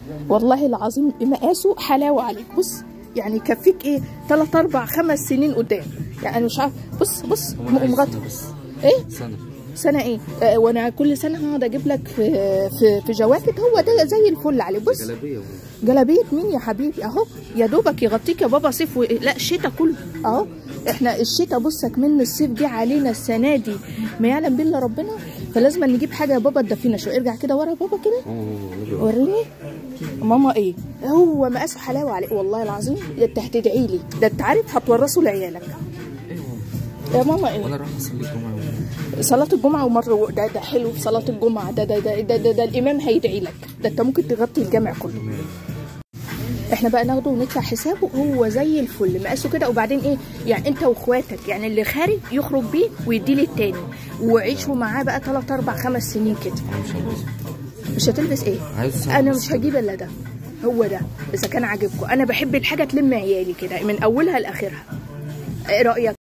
والله العظيم مقاسه حلاوه عليك بص يعني يكفيك ايه 3 4 5 سنين قدام يعني انا مش عارف بص بص هو أنا عايز مغطى سنة بس ايه سنة سنه ايه آه وانا كل سنه هقعد اجيب لك في في في جواكت هو ده زي الفل عليه بص جلابية جلابيه مين يا حبيبي اهو يا دوبك يغطيك يا بابا صيف و... لا الشتاء كله اهو احنا الشتاء بصك من الصيف جه علينا السنه دي ما يعلم بالله ربنا فلازم نجيب حاجه يا بابا تدفينا شويه ارجع كده ورا يا بابا كده اه وريني ماما ايه هو مقاسه حلاوه عليه والله العظيم ده انت هتدعي لي ده انت عارف هتورثه لعيالك يا ماما ايه وانا راح اصلي الجمعة صلاة الجمعة ومرة ده ده حلو في صلاة الجمعة ده ده ده ده, ده, ده الإمام هيدعي لك ده أنت ممكن تغطي الجامع كله احنا بقى ناخده وندفع حسابه هو زي الفل مقاسه كده وبعدين ايه يعني انت واخواتك يعني اللي خارج يخرج بيه ويديه للتاني وعيشوا معاه بقى 3 4 5 سنين كده انا مش هلبسه مش هتلبس ايه عايز سنة انا بس مش هجيب الا ده هو ده اذا كان عاجبكم انا بحب الحاجه تلم عيالي كده من اولها لاخرها ايه رايك